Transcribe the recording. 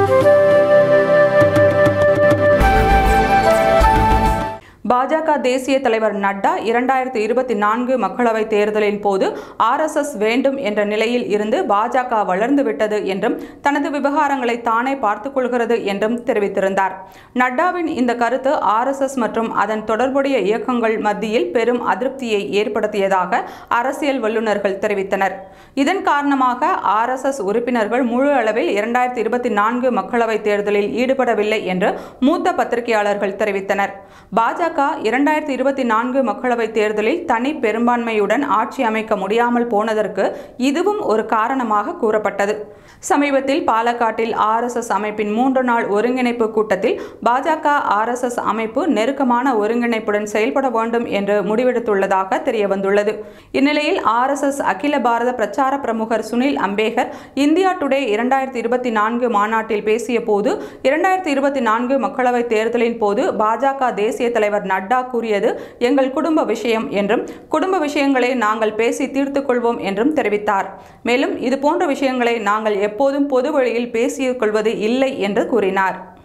பாஜக தேசிய தலைவர் நட்டா இரண்டாயிரத்தி இருபத்தி நான்கு மக்களவைத் தேர்தலின் போது ஆர்எஸ்எஸ் வேண்டும் என்ற நிலையில் இருந்து பாஜக வளர்ந்து விட்டது என்றும் தனது விவகாரங்களை தானே பார்த்துக் கொள்கிறது என்றும் தெரிவித்திருந்தார் நட்டாவின் இந்த கருத்து ஆர்எஸ்எஸ் மற்றும் அதன் தொடர்புடைய இயக்கங்கள் மத்தியில் பெரும் அதிருப்தியை ஏற்படுத்தியதாக அரசியல் வல்லுநர்கள் தெரிவித்தனர் இதன் காரணமாக ஆர்எஸ்எஸ் உறுப்பினர்கள் முழு அளவில் இரண்டாயிரத்தி இருபத்தி நான்கு மக்களவைத் தேர்தலில் ஈடுபடவில்லை என்று மூத்த பத்திரிகையாளர்கள் தெரிவித்தனர் பாஜக இரண்டாயிரத்தி இருபத்தி நான்கு மக்களவைத் தேர்தலில் தனி பெரும்பான்மையுடன் ஆட்சி அமைக்க முடியாமல் போனதற்கு இதுவும் ஒரு காரணமாக கூறப்பட்டது சமீபத்தில் பாலக்காட்டில் ஆர்எஸ்எஸ் அமைப்பின் மூன்று நாள் ஒருங்கிணைப்பு கூட்டத்தில் பாஜக ஆர்எஸ்எஸ் அமைப்பு நெருக்கமான ஒருங்கிணைப்புடன் செயல்பட வேண்டும் என்று முடிவெடுத்துள்ளதாக தெரியவந்துள்ளது இந்நிலையில் ஆர்எஸ்எஸ் அகில பாரத பிரச்சார பிரமுகர் சுனில் அம்பேகர் இந்தியா டுடே இரண்டாயிரத்தி இருபத்தி நான்கு மாநாட்டில் பேசிய போது இரண்டாயிரத்தி இருபத்தி நான்கு மக்களவைத் தேர்தலின் போது பாஜக தேசிய தலைவர் நட்டா கூறியது எங்கள் குடும்ப விஷயம் என்றும் குடும்ப விஷயங்களை நாங்கள் பேசி தீர்த்துக் கொள்வோம் என்றும் தெரிவித்தார் மேலும் இதுபோன்ற விஷயங்களை நாங்கள் எப்போதும் பொது வழியில் பேசிக் கொள்வது இல்லை என்று கூறினார்